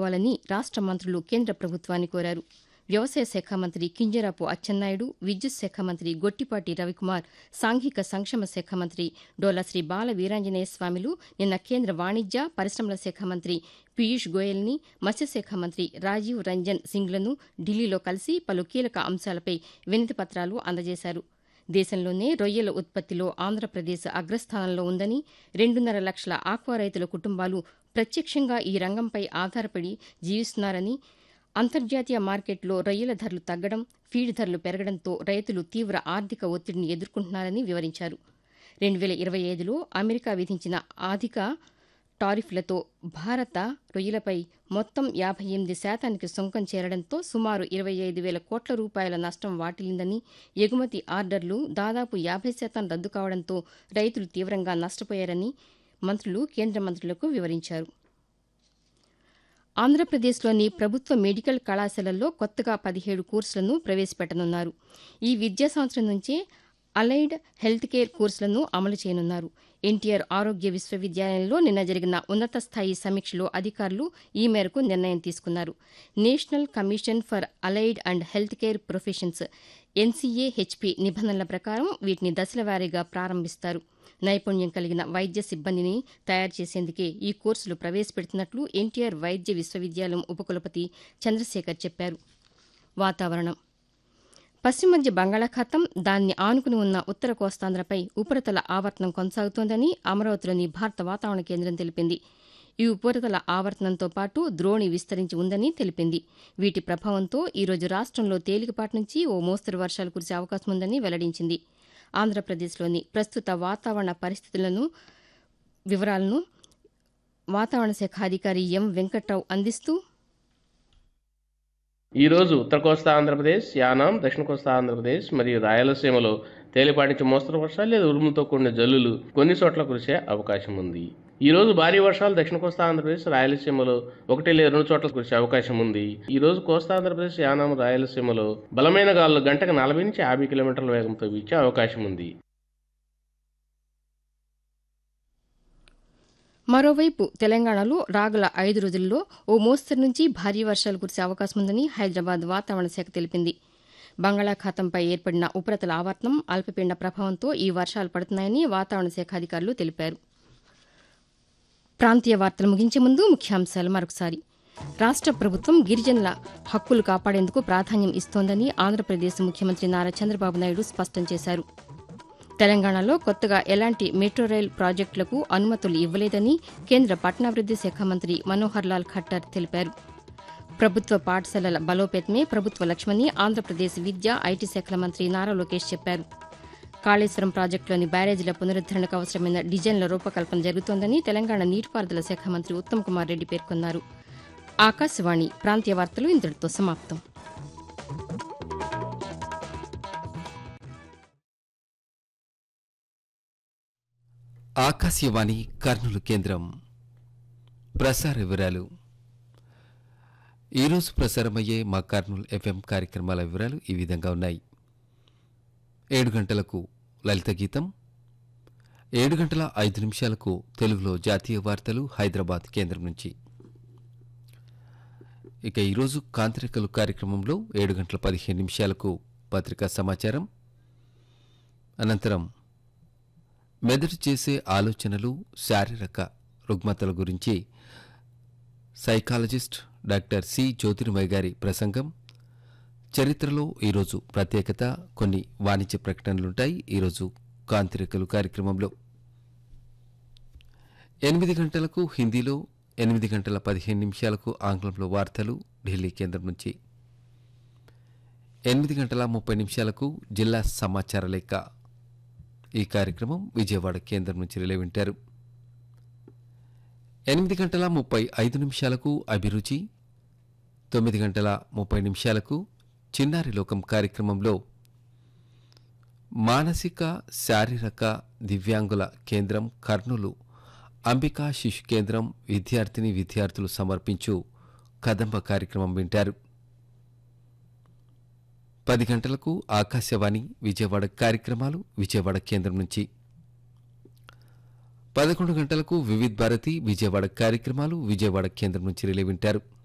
తీసుకోవాలని రాష్ట మంత్రులు కేంద్ర ప్రభుత్వాన్ని కోరారు వ్యవసాయ శాఖ మంత్రి కింజరాపు అచ్చెన్నాయుడు విద్యుత్ శాఖ మంత్రి గొట్టిపాటి రవికుమార్ సాంఘిక సంక్షేమ శాఖ మంత్రి డోలాశ్రీ బాల వీరాంజనేయ స్వామిలు నిన్న కేంద్ర వాణిజ్య పరిశ్రమల శాఖ మంత్రి పీయూష్ గోయల్ని మత్స్యశాఖ మంత్రి రాజీవ్ రంజన్ సింగ్లను ఢిల్లీలో కలిసి పలు కీలక అంశాలపై వినతి పత్రాలు అందజేశారు దేశంలోనే రొయ్యల ఉత్పత్తిలో ఆంధ్రప్రదేశ్ అగ్రస్థానంలో ఉందని రెండున్నర లక్షల ఆక్వా రైతుల కుటుంబాలు ప్రత్యక్షంగా ఈ రంగంపై ఆధారపడి జీవిస్తున్నారని అంతర్జాతీయ మార్కెట్లో రొయ్యల ధరలు తగ్గడం ఫీడ్ ధరలు పెరగడంతో రైతులు తీవ్ర ఆర్థిక ఒత్తిడిని ఎదుర్కొంటున్నారని వివరించారు రెండు వేల ఇరవై ఐదులో అమెరికా విధించిన అధిక టారిఫ్లతో భారత రొయ్యలపై మొత్తం యాభై ఎనిమిది శాతానికి సుంకం చేరడంతో సుమారు ఇరవై ఐదు వేల కోట్ల రూపాయల నష్టం వాటిల్లిందని ఎగుమతి ఆర్డర్లు దాదాపు యాభై శాతం రద్దు కావడంతో రైతులు తీవ్రంగా నష్టపోయారని మంత్రులు కేంద్ర మంత్రులకు వివరించారు ఆంధ్రప్రదేశ్లోని ప్రభుత్వ మెడికల్ కళాశాలల్లో కొత్తగా పదిహేడు కోర్సులను ప్రవేశపెట్టనున్నారు ఈ విద్యా సంవత్సరం నుంచే అలైడ్ హెల్త్ కేర్ కోర్సులను అమలు చేయనున్నారు ఎన్టీఆర్ ఆరోగ్య విశ్వవిద్యాలయంలో నిన్న జరిగిన ఉన్నత స్థాయి సమీక్షలో అధికారులు ఈ మేరకు నిర్ణయం తీసుకున్నారు national commission for allied and health care professions NCA HP నిబంధనల ప్రకారం వీటిని దశలవారీగా ప్రారంభిస్తారు నైపుణ్యం కలిగిన వైద్య సిబ్బందిని తయారు చేసేందుకే ఈ కోర్సులు ప్రవేశపెడుతున్నట్లు ఎన్టీఆర్ వైద్య విశ్వవిద్యాలయం ఉపకులపతి చంద్రశేఖర్ చెప్పారు వాతావరణం పశ్చిమ మధ్య బంగాళాఖాతం దాన్ని ఆనుకుని ఉన్న ఉత్తర కోస్తాంధ్రపై ఉపరితల ఆవర్తనం కొనసాగుతోందని అమరావతిలోని భారత వాతావరణ కేంద్రం తెలిపింది ఈ ఉపరితల ఆవర్తనంతో పాటు ద్రోణి విస్తరించి ఉందని తెలిపింది వీటి ప్రభావంతో ఈరోజు రాష్టంలో తేలికపాటి నుంచి ఓ మోస్తరు వర్షాలు కురిసే అవకాశం ఉందని వెల్లడించింది ఆంధ్రప్రదేశ్లోని ప్రస్తుత వాతావరణ పరిస్థితులను వివరాలను వాతావరణ శాఖ అధికారి ఎం వెంకట్రావు అందిస్తూ ఈ రోజు ఉత్తర కోస్తా ఆంధ్రప్రదేశ్ యానాం దక్షిణ కోస్తా ఆంధ్రప్రదేశ్ మరియు రాయలసీమలో తేలిపాటి నుంచి మోస్తరు వర్షాలు లేదా ఉరుములతో కూడిన జల్లులు కొన్ని చోట్ల కురిసే అవకాశం ఉంది ఈ రోజు భారీ వర్షాలు దక్షిణ కోస్తా ఆంధ్రప్రదేశ్ రాయలసీమలో ఒకటి లేదా రెండు చోట్ల కురిసే అవకాశం ఉంది ఈ రోజు కోస్తా ఆంధ్రప్రదేశ్ యానాం రాయలసీమలో బలమైన గాలులు గంటకు నలభై నుంచి యాభై కిలోమీటర్ల వేగంతో వీచే అవకాశం ఉంది మరోవైపు తెలంగాణలో రాగల ఐదు రోజుల్లో ఓ మోస్తరు నుంచి భారీ వర్షాలు కురిసే అవకాశం ఉందని హైదరాబాద్ వాతావరణ శాఖ తెలిపింది బంగాళాఖాతంపై ఏర్పడిన ఉపరితల ఆవర్తనం అల్పపీడన ప్రభావంతో ఈ వర్షాలు పడుతున్నాయని వాతావరణ శాఖ అధికారులు తెలిపారు ప్రాంతీయ వార్తలు ముగించే ముందు ముఖ్యాంశాలు మరొకసారి రాష్ట ప్రభుత్వం గిరిజనుల హక్కులు కాపాడేందుకు ప్రాధాన్యం ఇస్తోందని ఆంధ్రప్రదేశ్ ముఖ్యమంత్రి నారా చంద్రబాబు నాయుడు స్పష్టం చేశారు తెలంగాణలో కొత్తగా ఎలాంటి మెట్రో రైల్ ప్రాజెక్టులకు అనుమతులు ఇవ్వలేదని కేంద్ర పట్టణాభివృద్ది శాఖ మంత్రి మనోహర్ లాల్ ఖట్టర్ తెలిపారు ప్రభుత్వ పాఠశాలల బలోపేతమే ప్రభుత్వ లక్ష్యమని ఆంధ్రప్రదేశ్ విద్యా ఐటీ శాఖల మంత్రి నారా లోకేష్ చెప్పారు కాళేశ్వరం ప్రాజెక్టులోని బ్యారేజీల పునరుద్దరణకు అవసరమైన డిజైన్ల రూపకల్పన జరుగుతోందని తెలంగాణ నీటిపారుదల శాఖ మంత్రి ఉత్తమ్ కుమార్ రెడ్డి పేర్కొన్నారు ఆకాశవాణి ప్రాంతీయ వార్తలు ఇంతటితో సమాప్తం ఆకాశవాణి కర్నూలు కేంద్రం ప్రసార వివరాలు ఈరోజు ప్రసారమయ్యే మా కర్నూలు ఎఫ్ఎం కార్యక్రమాల వివరాలు ఈ విధంగా ఉన్నాయి ఏడు గంటలకు లలిత గీతం ఏడు గంటల ఐదు నిమిషాలకు తెలుగులో జాతీయ వార్తలు హైదరాబాద్ కేంద్రం నుంచి ఇక ఈరోజు కాంతిరేకలు కార్యక్రమంలో ఏడు గంటల పదిహేను నిమిషాలకు పత్రికా సమాచారం అనంతరం మెదడు చేసే ఆలోచనలు శారీరక రుగ్మతల గురించి సైకాలజిస్ట్ డాక్టర్ సి జ్యోతిర్మయ్ గారి ప్రసంగం చరిత్రలో ఈరోజు ప్రత్యేకత కొన్ని వాణిజ్య ప్రకటనలుంటాయి ఈరోజు కాంతిరేకలు కార్యక్రమంలో ఎనిమిది గంటలకు హిందీలో ఎనిమిది గంటల పదిహేను నిమిషాలకు ఆంగ్లంలో వార్తలు ఢిల్లీ కేంద్రం నుంచి ఎనిమిది గంటల ముప్పై నిమిషాలకు జిల్లా సమాచార లేఖ ఈ కార్యక్రమం విజయవాడ కేంద్రం నుంచి రిలే వింటారు ఎనిమిది గంటల ముప్పై ఐదు నిమిషాలకు అభిరుచి తొమ్మిది గంటల ముప్పై నిమిషాలకు చిన్నారి లోకం కార్యక్రమంలో మానసిక శారీరక దివ్యాంగుల కేంద్రం కర్నూలు అంబికా శిశు కేంద్రం విద్యార్థిని విద్యార్థులు సమర్పించు కదంబ కార్యక్రమం వింటారు పది గంటలకు ఆకాశవాణి విజయవాడ కార్యక్రమాలు విజయవాడ కేంద్రం నుంచి పదకొండు గంటలకు వివిధ్ భారతి విజయవాడ కార్యక్రమాలు విజయవాడ కేంద్రం నుంచి రిలే వింటారు